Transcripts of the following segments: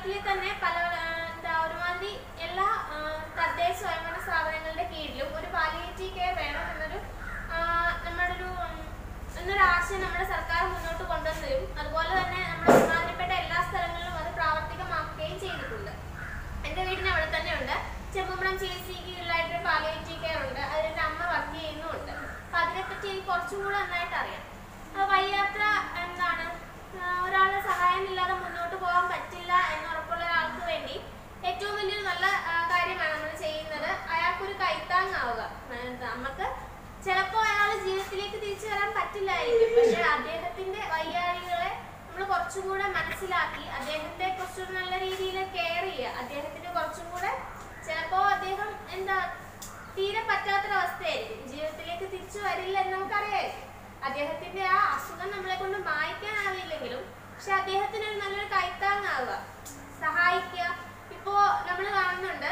കേരളത്തിൽ തന്നെ പല ആ, എന്താ ഒരുമാതിരി എല്ലാ ആ, തദ്ദേശ സ്വയംഭരണ സ്ഥാപനങ്ങളുടെ കീഴിലും ഒരു പാലിയേറ്റീവ് കെയർ വേണം എന്നൊരു ആ, നമ്മുടെ ഒരു ഉം, എന്നൊരു ആശയം നമ്മുടെ സർക്കാർ മുന്നോട്ട് കൊണ്ടുവന്നതും അതുപോലെ തന്നെ നമ്മുടെ ഒരുമാതിരിപ്പെട്ട എല്ലാ സ്ഥലങ്ങളിലും അത് പ്രാവർത്തികമാക്കുകയും ചെയ്തിട്ടുണ്ട് എൻ്റെ വീടിന് അവിടെ തന്നെ ഉണ്ട് ചെമ്പുമ്പളം ചി എസ് സി കീഴിലായിട്ടൊരു പാലിയേറ്റീവ് കെയർ ഉണ്ട് അതിൽ എൻ്റെ അമ്മ വർക്ക് ചെയ്യുന്നുമുണ്ട് അപ്പം അതിനെപ്പറ്റി എനിക്ക് കുറച്ചും കൂടെ നന്നായിട്ട് അറിയാം ആ, വയ്യാത്ത എന്താണ് ആ, ഒരാളുടെ സഹായമില്ലാതെ മുന്നോട്ട് പോകാൻ പറ്റില്ല എന്ന് ഉറപ്പുള്ള ഒരാൾക്ക് വേണ്ടി ഏറ്റവും വലിയൊരു നല്ല ആ, കാര്യമാണ് നമ്മൾ ചെയ്യുന്നത് അയാൾക്കൊരു കൈത്താങ്ങാവുക എന്താ, നമുക്ക് ചിലപ്പോൾ അയാൾ ജീവിതത്തിലേക്ക് തിരിച്ചു വരാൻ പറ്റില്ലായിരിക്കും പക്ഷെ അദ്ദേഹത്തിന്റെ വയ്യാഴികളെ നമ്മൾ കുറച്ചും കൂടെ മനസ്സിലാക്കി അദ്ദേഹത്തെ കുറച്ചുകൂടെ നല്ല രീതിയിൽ കെയർ ചെയ്യുക അദ്ദേഹത്തിന് കുറച്ചും കൂടെ ചിലപ്പോൾ അദ്ദേഹം എന്താ തീരെ പറ്റാത്തൊരവസ്ഥയായിരിക്കും ജീവിതത്തിലേക്ക് തിരിച്ചു വരില്ല എന്ന് നമുക്കറിയായിരിക്കും അദ്ദേഹത്തിന്റെ ആ അസുഖം നമ്മളെ കൊണ്ട് മായ്ക്കാനാവില്ലെങ്കിലും പക്ഷെ അദ്ദേഹത്തിന് ഒരു നല്ലൊരു കൈത്താങ്ങാവുക സഹായിക്കുക ഇപ്പോ നമ്മൾ കാണുന്നുണ്ട്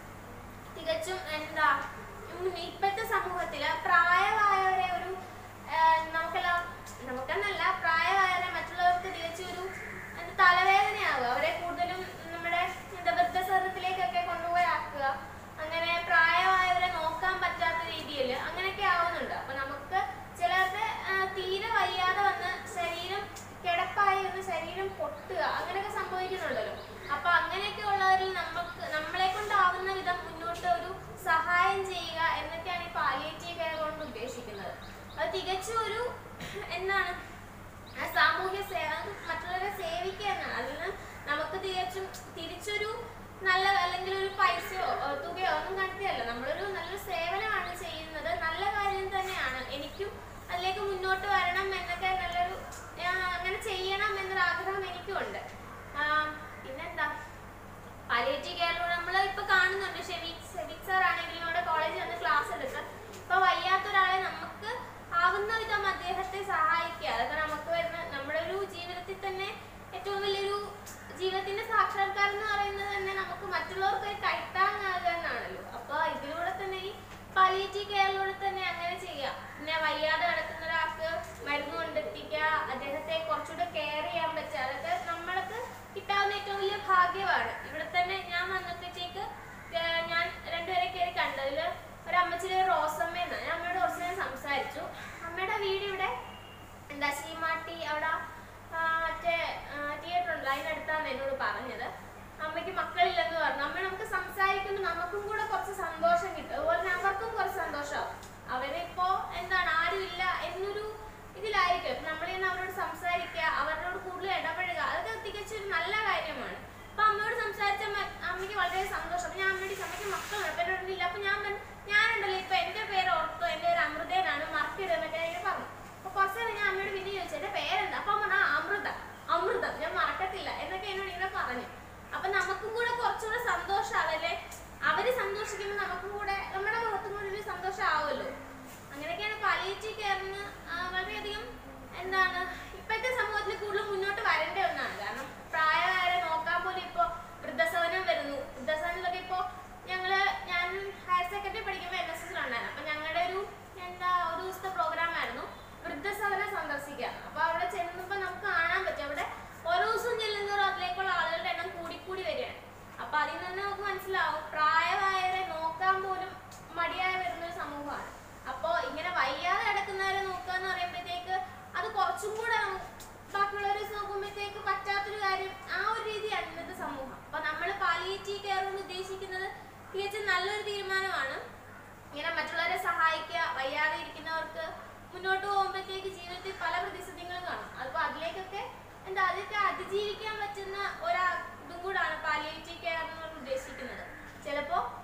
തികച്ചും എന്താ ഉം ഇപ്പോഴത്തെ സമൂഹത്തില് പ്രായമായവരെ ഒരു ആ, നമുക്കെല്ലാം നമുക്കെന്നല്ല പ്രായമായവരെ മറ്റുള്ളവർക്ക് തികച്ചും ഒരു എന്താ തലവേദനയാവുക അവരെ കൂടുതലും നമ്മുടെ എന്താ വൃദ്ധസദനത്തിലേക്കൊക്കെ കൊണ്ടുപോയി ആക്കുക അങ്ങനെ പ്രായമായവരെ നോക്കാൻ പറ്റാത്ത രീതിയിൽ അങ്ങനെയൊക്കെ ആവുന്നുണ്ട് അപ്പൊ നമുക്ക് ചിലർക്ക് ആ, തീരെ വയ്യാതെ വന്ന് ശരീരം കിടപ്പായി ഒന്ന് ശരീരം പൊട്ടുക അങ്ങനെയൊക്കെ സംഭവിക്കുന്നുണ്ടല്ലോ അപ്പൊ അങ്ങനെയൊക്കെ ഉള്ളവരിൽ നമുക്ക് നമ്മളെ കൊണ്ടാവുന്ന വിധം മുന്നോട്ട് ഒരു സഹായം ചെയ്യുക എന്നൊക്കെയാണ് ഈ പാലിയേറ്റീവ് കെയർ കൊണ്ട് ഉദ്ദേശിക്കുന്നത് അത് തികച്ചും ഒരു എന്താണ് ആ സാമൂഹ്യ സേവ അത് മറ്റുള്ളവരെ സേവിക്കുക എന്നാണ് അതിൽ നിന്ന് നമുക്ക് തികച്ചും തിരിച്ചൊരു നല്ല അല്ലെങ്കിൽ ഒരു പൈസയോ ഏ, തുകയോ ഒന്നും കണ്ടെത്തിയല്ല നമ്മളൊരു നല്ലൊരു സേവനമാണ് ചെയ്യുന്നത് നല്ല കാര്യം തന്നെയാണ് എനിക്കും അതിലേക്ക് മുന്നോട്ട് വരണം എന്നൊക്കെ നല്ലൊരു ആ, അങ്ങനെ ചെയ്യണം എന്നൊരു ആഗ്രഹം എനിക്കുമുണ്ട് ആ, പിന്നെന്താ പാലിയേറ്റീവ് കെയറിലൂടെ നമ്മൾ ഇപ്പൊ കാണുന്നുണ്ട് ഷെവിക് ഷെവിക് സാർ ആണെങ്കിലും നമ്മുടെ കോളേജിൽ വന്ന് ക്ലാസ് എടുക്കുക ഇപ്പൊ വയ്യാത്ത ഒരാളെ നമുക്ക് ആവുന്ന വിധം അദ്ദേഹത്തെ സഹായിക്കുക അതൊക്കെ നമുക്ക് വരുന്ന നമ്മുടെ ഒരു ജീവിതത്തിൽ തന്നെ ഏറ്റവും വലിയൊരു ജീവിതത്തിന്റെ സാക്ഷാത്കാരം എന്ന് പറയുന്നത് തന്നെ നമുക്ക് മറ്റുള്ളവർക്ക് ഒരു കൈത്താങ്ങാകുക എന്നാണല്ലോ അപ്പൊ ഇതിലൂടെ തന്നെ ഈ പാലിയേറ്റീവ് കെയറിലൂടെ തന്നെ അങ്ങനെ ചെയ്യാം പിന്നെ വയ്യാതെ കിടക്കുന്ന ഒരാൾക്ക് മരുന്ന് കൊണ്ടെത്തിക്കുക അദ്ദേഹത്തെ കുറച്ചുകൂടെ കെയർ ചെയ്യാൻ പറ്റുക അതൊക്കെ നമ്മൾക്ക് കിട്ടാവുന്ന ഏറ്റവും വലിയ ഭാഗ്യമാണ് ഇവിടെ തന്നെ ഞാൻ വന്നപ്പോഴത്തേക്ക് ഏർ ഞാൻ രണ്ടുപേരെ കയറി കണ്ടതില് ഒരു അമ്മച്ചിയുടെ റോസമ്മ എന്നാ ഞാൻ അമ്മയോട് കുറച്ച് നേരം സംസാരിച്ചു അമ്മയുടെ വീട് ഇവിടെ എന്താ ശ്രീമാട്ടി അവിടെ ആ, മറ്റേ തിയേറ്റർ ഉണ്ട് അതിനടുത്താണ് എന്നോട് പറഞ്ഞത് അമ്മയ്ക്ക് മക്കളില്ലെന്ന് പറഞ്ഞു അമ്മ നമുക്ക് സംസാരിക്കുമ്പോൾ നമുക്കും കൂടെ കുറച്ച് സന്തോഷം കിട്ടും അതുപോലെ തന്നെ അവർക്കും കുറച്ച് സന്തോഷമാവും അവരിപ്പോ എന്താണ് ആരുമില്ല എന്നൊരു ഇതിലായിരിക്കും അപ്പൊ നമ്മളിന്ന് അവരോട് സംസാരിക്കുക അവരോട് കൂടുതൽ ഇടപഴകുക അതൊക്കെ തികച്ചൊരു നല്ല കാര്യമാണ് അപ്പൊ അമ്മയോട് സംസാരിച്ച അമ്മ- അമ്മയ്ക്ക് വളരെ സന്തോഷം അപ്പൊ ഞാൻ അമ്മയോട് ചോദിച്ചു, അമ്മയ്ക്ക് മക്കളുണ്ട് അപ്പൊ എന്നോട് ഇല്ല അപ്പൊ ഞാൻ പറഞ്ഞു, ഞാനുണ്ടല്ലോ ഇപ്പൊ എന്റെ പേര് ഓർത്തോ എന്റെ പേര് അമൃതേനാണ് മറക്കരുത് എന്നൊക്കെ ഞാൻ പറഞ്ഞു അപ്പൊ കുറച്ച് നേരം ഞാൻ അമ്മയോട് പിന്നെ ചോദിച്ചു എന്റെ പേരെന്താ അപ്പൊ അമ്മ പറഞ്ഞു, "ആ, അമൃത അമൃതം ഞാൻ മറക്കത്തില്ല എന്നൊക്കെ എന്നോട് ഇങ്ങനെ പറഞ്ഞു അപ്പൊ നമുക്കും കൂടെ കുറച്ചുകൂടെ സന്തോഷാവല്ലേ അവര് സന്തോഷിക്കുമ്പോൾ നമുക്കും കൂടെ നമ്മുടെ മുഖത്തും കൂടെ ഒരു സന്തോഷം ആവുമല്ലോ അങ്ങനെയൊക്കെയാണ് പാലിയേറ്റീവ് കെയറിന് വളരെയധികം എന്താണ് ഇപ്പോഴത്തെ സമൂഹത്തിൽ കൂടുതൽ മുന്നോട്ട് വരേണ്ട ഒന്നാണ് കാരണം പ്രായമായവരെ നോക്കാൻ പോലും ഇപ്പോൾ വൃദ്ധസദനം വരുന്നു വൃദ്ധസദനത്തിലൊക്കെ ഇപ്പോൾ ഞങ്ങള് ഞാൻ ഹയർ സെക്കൻഡറി പഠിക്കുമ്പോൾ എൻ എസ് എസിലുണ്ടായിരുന്നു അപ്പം ഞങ്ങളുടെ ഒരു എന്താ ഒരു ദിവസത്തെ പ്രോഗ്രാം ആയിരുന്നു വൃദ്ധസദനം സന്ദർശിക്കുക അപ്പോൾ അവിടെ ചെന്നപ്പോൾ നമുക്ക് കാണാൻ പറ്റും അവിടെ ഓരോ ദിവസവും ചെല്ലുന്നവരും അതിലേക്കുള്ള ആളുകളുടെ എണ്ണം കൂടിക്കൂടി വരികയാണ് അപ്പൊ അതിൽ നിന്ന് നമുക്ക് മനസ്സിലാവും പ്രായമായവരെ നോക്കാൻ പോലും മടിയായി വരുന്ന ഒരു സമൂഹമാണ് അപ്പോ ഇങ്ങനെ വയ്യാതെ കിടക്കുന്നവരെ നോക്കുക എന്ന് പറയുമ്പോഴത്തേക്ക് അത് കുറച്ചും കൂടെ ബാക്കിയുള്ളവരെ വെച്ച് നോക്കുമ്പോഴത്തേക്ക് പറ്റാത്തൊരു കാര്യം ആ ഒരു രീതിയാണ് ഇന്നത്തെ സമൂഹം അപ്പൊ നമ്മൾ പാലിയേറ്റീവ് കെയർ കൊണ്ട് ഉദ്ദേശിക്കുന്നത് തികച്ചും നല്ലൊരു തീരുമാനമാണ് ഇങ്ങനെ മറ്റുള്ളവരെ സഹായിക്കുക വയ്യാതെ ഇരിക്കുന്നവർക്ക് മുന്നോട്ട് പോകുമ്പോഴത്തേക്ക് ജീവിതത്തിൽ പല പ്രതിസന്ധികളും കാണും അപ്പോൾ അതിലേക്കൊക്കെ എന്താ അതൊക്കെ അതിജീവിക്കാൻ പറ്റുന്ന ഒരാ ഇതും കൂടാണ് പാലിയേറ്റീവ് കെയർ എന്നുകൊണ്ട് ഉദ്ദേശിക്കുന്നത് ചിലപ്പോൾ